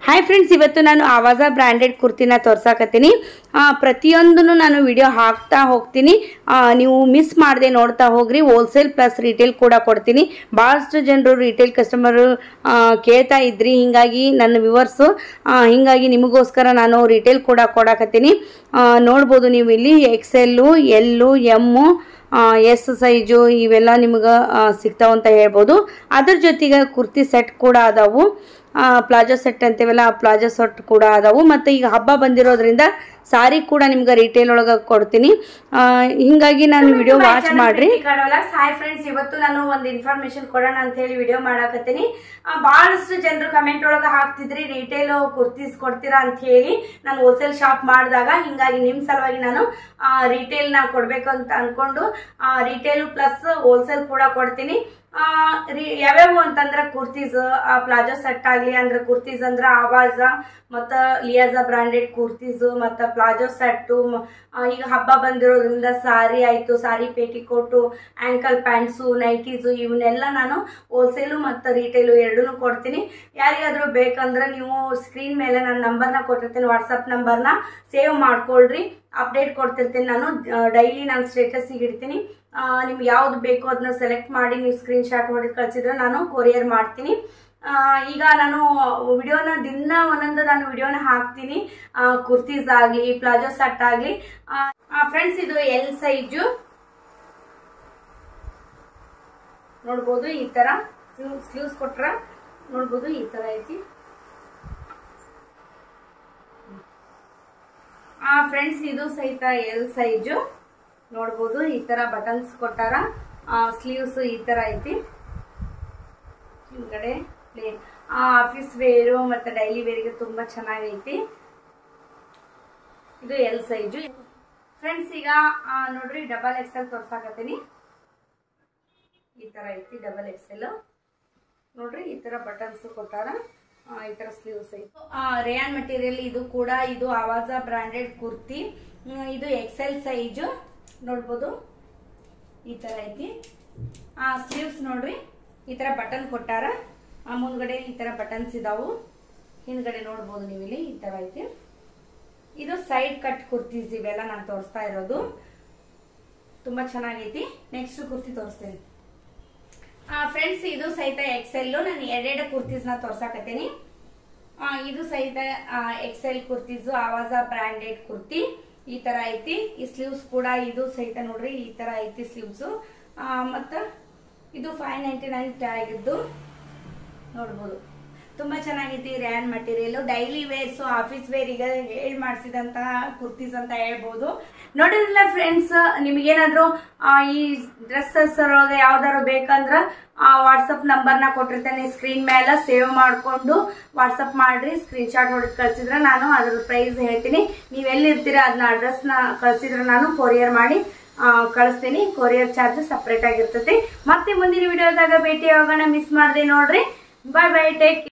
hi friends ಇವತ್ತು ನಾನು ಆವಾಜ branded ಕುರ್ತಿನ ತೋರ್ಸಾಕತ್ತೀನಿ ಪ್ರತಿಯೊಂದನ್ನು ನಾನು ವಿಡಿಯೋ ಹಾಕ್ತಾ ಹೋಗ್ತೀನಿ ಆ, ನೀವು ಮಿಸ್ ಮಾಡದೆ ನೋಡ್ತಾ ಹೋಗ್ರಿ ಹೋಲ್ಸೇಲ್ ಪ್ಲಸ್ ರಿಟೇಲ್ ಕೂಡ ಕೊಡ್ತೀನಿ ಭಾಳಷ್ಟು ಜನರು ರಿಟೇಲ್ ಕಸ್ಟಮರು ಕೇಳ್ತಾ ಇದ್ರಿ ಹಿಂಗಾಗಿ ನನ್ನ ವಿವರ್ಸು ಹಿಂಗಾಗಿ ನಿಮಗೋಸ್ಕರ ನಾನು ರಿಟೇಲ್ ಕೂಡ ಕೊಡಾಕತ್ತೀನಿ ಆ, ನೋಡ್ಬೋದು ನೀವು ಇಲ್ಲಿ ಎಕ್ಸೆಲ್ಲು ಎಲ್ಲು ಎಮ್ಮು ಎಸ್ ಸೈಜು ಇವೆಲ್ಲ ನಿಮ್ಗೆ ಸಿಗ್ತಾವಂತ ಹೇಳ್ಬೋದು ಅದ್ರ ಜೊತೆಗೆ ಕುರ್ತಿ ಸೆಟ್ ಕೂಡ ಅದಾವು ಪ್ಲಾಜೋ ಸೆಟ್ ಅಂತೀವಲ್ಲ ಆ ಪ್ಲಾಜೋ ಸೆಟ್ ಕೂಡ ಅದಾವು ಮತ್ತು ಈಗ ಹಬ್ಬ ಬಂದಿರೋದ್ರಿಂದ ಸಾರಿ ಕೂಡ ನಿಮ್ಗೆ ರಿಟೇಲ್ ಒಳಗೆ ಕೊಡ್ತೀನಿ ಆ, ಹಿಂಗಾಗಿ ನಾನು ವಿಡಿಯೋ ವಾಚ್ ಮಾಡ್ರಿ ಹಾಯ್ ಫ್ರೆಂಡ್ಸ್ ಇವತ್ತು ನಾನು ಒಂದು ಇನ್ಫಾರ್ಮೇಶನ್ ಕೊಡೋಣ ಅಂತ ಹೇಳಿ ವಿಡಿಯೋ ಮಾಡಾಕತ್ತೀನಿ ಆ, ಬಹಳಷ್ಟು ಜನರು ಕಮೆಂಟ್ ಒಳಗೆ ಹಾಕ್ತಿದ್ರಿ ರಿಟೇಲ್ ಕುರ್ತೀಸ್ ಕೊಡ್ತೀರಾ ಅಂತ ಹೇಳಿ ನಾನು ಹೋಲ್ಸೇಲ್ ಶಾಪ್ ಮಾಡಿದಾಗ ಹಿಂಗಾಗಿ ನಿಮ್ಮ ಸಲುವಾಗಿ ನಾನು ರಿಟೇಲ್ ನ ಕೊಡ್ಬೇಕು ಅಂತ ಅನ್ಕೊಂಡು ರಿಟೇಲ್ ಪ್ಲಸ್ ಹೋಲ್ಸೇಲ್ ಕೂಡ ಕೊಡ್ತೀನಿ ಆ, ರಿ- ಯಾವ್ಯಾವು ಅಂತಂದ್ರೆ ಕುರ್ತೀಸ್ ಪ್ಲಾಜೋ ಸೆಟ್ ಆಗ್ಲಿ ಅಂದ್ರೆ ಕುರ್ತೀಸ್ ಅಂದ್ರೆ ಆವಾಜ ಮತ್ತ ಲಿಯಾಜಾ ಬ್ರಾಂಡೆಡ್ ಕುರ್ತೀಸ್ ಮತ್ತ ಪ್ಲಾಜೋ ಸೆಟ್ಟು ಈಗ ಹಬ್ಬ ಬಂದಿರೋದ್ರಿಂದ ಸಾರಿ ಆಯ್ತು sari petticoat ankle pants nighties ಇವನ್ನೆಲ್ಲ ನಾನು ಹೋಲ್ಸೇಲು ಮತ್ತು ರಿಟೇಲು ಎರಡೂ ಕೊಡ್ತೀನಿ ಯಾರಿಗಾದ್ರೂ ಬೇಕಂದ್ರೆ ನೀವು ಸ್ಕ್ರೀನ್ ಮೇಲೆ ನನ್ನ ನಂಬರ್ನ ಕೊಟ್ಟಿರ್ತೀನಿ ವಾಟ್ಸಪ್ ನಂಬರ್ನ ಸೇವ್ ಮಾಡ್ಕೊಳ್ರಿ ಅಪ್ಡೇಟ್ ಕೊಡ್ತಿರ್ತೀನಿ ನಾನು ಡೈಲಿ ನಾನು ಸ್ಟೇಟಸ್ಸಿಗೆ ಇಡ್ತೀನಿ ಆ, ನಿಮ್ಗೆ ಯಾವ್ದು ಬೇಕೋ ಅದನ್ನ ಸೆಲೆಕ್ಟ್ ಮಾಡಿ ನೀವು ಸ್ಕ್ರೀನ್ ಶಾಟ್ ಹೊಡೆದು ಕಳಿಸಿದ್ರೆ ನಾನು ಕೊರಿಯರ್ ಮಾಡ್ತೀನಿ ಆ, ಈಗ ನಾನು ವಿಡಿಯೋನ ದಿನ ಒಂದೊಂದು ನಾನು ವಿಡಿಯೋನ ಹಾಕ್ತೀನಿ ಕುರ್ತೀಸ್ ಆಗಲಿ ಪ್ಲಾಜೋ ಸೆಟ್ ಆಗಲಿ ಫ್ರೆಂಡ್ಸ್ ಇದು ಎಲ್ ಸೈಜು ನೋಡ್ಬೋದು ಈ ತರ ಸ್ಲೀವ್ಸ್ ಕೊಟ್ರ ನೋಡ್ಬೋದು ಈ ತರ ಐತಿ ಆ ಫ್ರೆಂಡ್ಸ್ ಇದು ಸಹಿತ ಎಲ್ ಸೈಜು ನೋಡ್ಬೋದು ಈ ತರ ಬಟನ್ಸ್ ಕೊಟ್ಟಾರ ಸ್ಲೀವ್ಸ್ ಈ ತರ ಐತಿ ಹಿಂದ್ಗಡೆ ಪ್ಲೇನ್ ಆಫೀಸ್ ವೇರು ಮತ್ತೆ ಡೈಲಿ ವೇರಿಗೆ ತುಂಬಾ ಚೆನ್ನಾಗೈತಿ ಇದು ಎಲ್ ಸೈಜು ಫ್ರೆಂಡ್ಸ್ ಈಗ ಆ, ನೋಡ್ರಿ ಡಬಲ್ ಎಕ್ಸೆಲ್ ತೋರ್ಸಾಕತ್ತೀನಿ ಈ ತರ ಐತಿ ಡಬಲ್ ಎಕ್ಸೆಲ್ ನೋಡ್ರಿ ಈ ತರ ಬಟನ್ಸ್ ಕೊಟ್ಟಾರ ಆ, ಈ ತರ ಸ್ಲೀವ್ಸ್ ಐತಿ ರೇಯಾನ್ ಮಟೀರಿಯಲ್ ಇದು ಕೂಡ ಇದು ಆವಾಜ ಬ್ರಾಂಡೆಡ್ ಕುರ್ತಿ ಹ್ಮ್, ಇದು ಎಕ್ಸೆಲ್ ಸೈಜು ನೋಡ್ಬೋದು ಈ ತರ ಐತಿ ಆ ಸ್ಲೀವ್ಸ್ ನೋಡ್ರಿ ಈ ತರ ಬಟನ್ ಕೊಟ್ಟಾರ ಆ ಮುಂದ್ಗಡೆ ಈ ತರ ಬಟನ್ಸ್ ಇದಾವು ಹಿಂದ್ಗಡೆ ನೋಡ್ಬೋದು ನೀವು ಇಲ್ಲಿ ಈ ತರ ಐತಿ ಇದು ಸೈಡ್ ಕಟ್ ಕುರ್ತೀಸ್ ಇವೆಲ್ಲ ನಾನು ತೋರಿಸ್ತಾ ಇರೋದು ತುಂಬಾ ಚೆನ್ನಾಗೈತಿ ನೆಕ್ಸ್ಟ್ ಕುರ್ತಿ ತೋರಿಸ್ತೇನೆ ಫ್ರೆಂಡ್ಸ್ ಇದು ಸಹಿತ ಎಕ್ಸೆಲ್ ನಾನು ಎರಡೆರಡು ಕುರ್ತೀಸ್ ನ ತೋರ್ಸಾಕತ್ತೀನಿ ಆ, ಇದು ಸಹಿತ ಎಕ್ಸೆಲ್ ಕುರ್ತೀಸು ಆವಾಜ ಬ್ರಾಂಡೆಡ್ ಕುರ್ತಿ ಈ ತರ ಐತಿ ಈ ಸ್ಲೀವ್ಸ್ ಕೂಡ ಇದು ಸಹಿತ ನೋಡ್ರಿ ಈ ತರ ಐತಿ ಸ್ಲೀವ್ಸ್ ಮತ್ತ ಇದು ಫೈವ್ ನೈಂಟಿ ನೈನ್ ಆಗಿದ್ದು ನೋಡ್ಬೋದು ತುಂಬಾ ಚೆನ್ನಾಗೈತಿ rayon material daily wears office wear ಈಗ ಹೇಳಿ ಮಾಡಿಸಿದಂತಹ ಕುರ್ತೀಸ್ ಅಂತ ಹೇಳ್ಬೋದು ನೋಡಿರಲ್ಲ ಫ್ರೆಂಡ್ಸ್ ನಿಮಗೇನಾದ್ರೂ ಆ, ಈ ಡ್ರೆಸ್ಸಸ್ ಒಳಗೆ ಯಾವ್ದಾದ್ರು ಬೇಕಂದ್ರ ವಾಟ್ಸಪ್ ನಂಬರ್ನ ಕೊಟ್ಟಿರ್ತೇನೆ ಸ್ಕ್ರೀನ್ ಮೇಲೆ ಸೇವ್ ಮಾಡ್ಕೊಂಡು ವಾಟ್ಸಪ್ ಮಾಡ್ರಿ ಸ್ಕ್ರೀನ್ ಶಾಟ್ ಹೊಡೆದು ಕಳ್ಸಿದ್ರೆ ನಾನು ಅದ್ರ ಪ್ರೈಸ್ ಹೇಳ್ತೀನಿ ನೀವು ಎಲ್ಲಿರ್ತೀರ ಅದನ್ನ ಅಡ್ರೆಸ್ನ ಕಳ್ಸಿದ್ರೆ ನಾನು ಕೊರಿಯರ್ ಮಾಡಿ ಆ, ಕಳಿಸ್ತೀನಿ ಕೊರಿಯರ್ ಚಾರ್ಜ್ ಸಪ್ರೇಟ್ ಆಗಿರ್ತೈತಿ ಮತ್ತೆ ಮುಂದಿನ ವಿಡಿಯೋದಾಗ ಭೇಟಿ ಆಗೋಣ ಮಿಸ್ ಮಾಡದೆ ನೋಡ್ರಿ ಬಾಯ್ ಬಾಯ್ ಟೇಕ್